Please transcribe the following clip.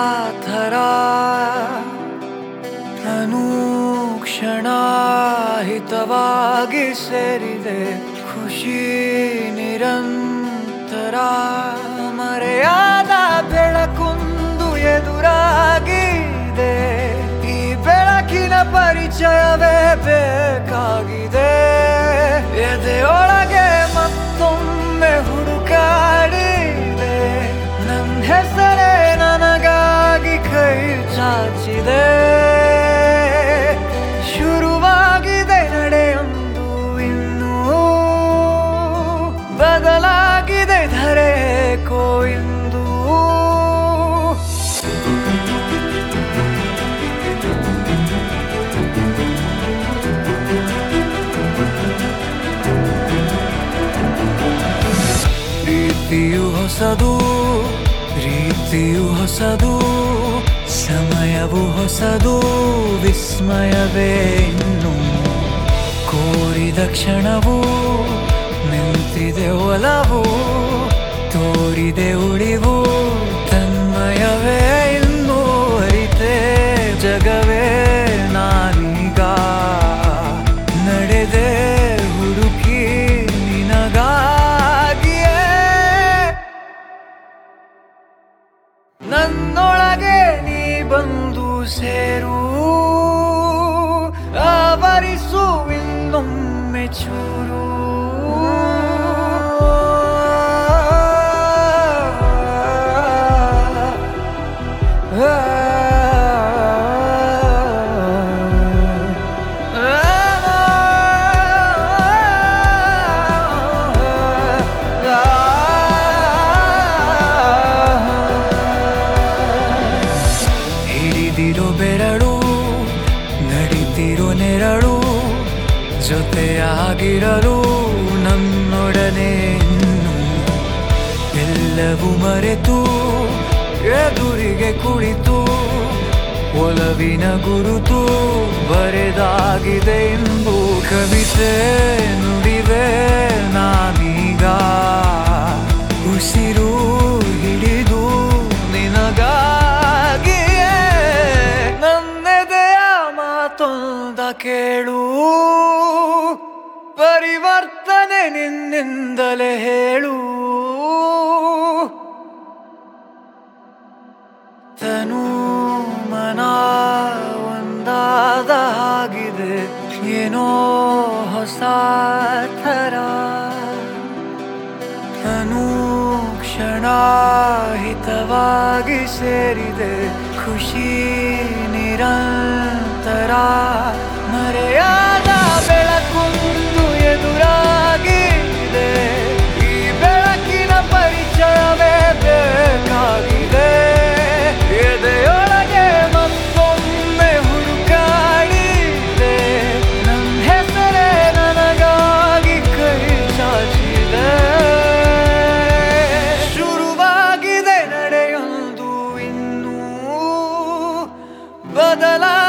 ಥರ ಅನುಕ್ಷಣ ಹಿತವಾಗಿ ಸೇರಿದೆ ಖುಷಿ ನಿರಂತರ ಮರೆಯಾದ ಬೆಳಕುಂದು ಎದುರಾಗಿದೆ ಈ ಬೆಳಕಿನ ಪರಿಚಯವೇ ಬೇಕಾಗಿದೆ ಎದೆಯೊಳಗೆ ಮತ್ತೊಮ್ಮೆ ಹುಡುಕಾಡಿದೆ ನನ್ನ ಹೆಸರೇ ನನಗಾಗಿ ಕೈ ಚಾಚಿದೆ ಶುರುವಾಗಿದೆ ನಡೆಯೊಂದು ಇನ್ನೂ ಬದಲಾಗಿದೆ ಧರೆಕೋ ಇಂದು ಪ್ರೀತಿಯು ಹೊಸದು ರೀತಿಯು ಹೊಸದು ಸಮಯವು ಹೊಸದು ವಿಸ್ಮಯವೇ ಇನ್ನು ಕೋರಿದ ಕ್ಷಣವು ನಿಂತಿದೆ ಒಲವು ತೋರಿದೆ ಉಳಿವು ತನ್ಮಯವೇ ಇನ್ನು ಅರಿತೆ ಜಗವೇ ನಾನೀಗ ನಡೆದೆ ಹುಡುಕಿ ನಿನಗಾಗಿಯೇ ನನ್ನೊಳಗೆ ನೀ ಬಂದು ಸೇರು ಆವರಿಸು ಇನ್ನೊಮ್ಮೆ ಚೂರು ಹಿಡಿದಿರೋ ಬೆರಳು ನಡಿತಿರೋ ನೆರಳು ಜೊತೆಯಾಗಿರಲು ನನ್ನೊಡನೆ ಇನ್ನು ಎಲ್ಲವೂ ಮರೆತು ಎದುರಿಗೆ ಕುಳಿತು ಒಲವಿನ ಗುರುತು ಬರೆದಾಗಿದೆ ಎಂದು ಕವಿತೆ ನುಡಿವೆ ನಾನೀಗ ಉಸಿರು ಹಿಡಿದು ನಿನಗಾಗಿಯೇ ನನ್ನೆದೆಯ ಮಾತೊಂದ ಕೇಳು ಪರಿವರ್ತನೆ ನಿನ್ನಿಂದಲೇ ಹೇಳು ತನು ಮನ ಒಂದಾದ ಹಾಗಿದೆ ಏನೋ ಹೊಸ ಥರ ಅನುಕ್ಷಣ ಹಿತವಾಗಿ ಸೇರಿದೆ ಖುಷಿ ನಿರಂತರ ಮರೆಯಾದ ಬೆಳಕುಂದು ಎದುರಾಗಿದೆ ಈ ಬೆಳಕಿನ ಪರಿಚಯವೇ ಬೇಕಾಗಿದೆ ಎದೆಯೊಳಗೆ ಮತ್ತೊಮ್ಮೆ ಹುಡುಕಾಡಿದೆ ನನ್ನ ಹೆಸರೇ ನನಗಾಗಿ ಕೈ ಚಾಚಿದೆ ಶುರುವಾಗಿದೆ ನಡೆಯೊಂದು ಇನ್ನೂ ಬದಲಾ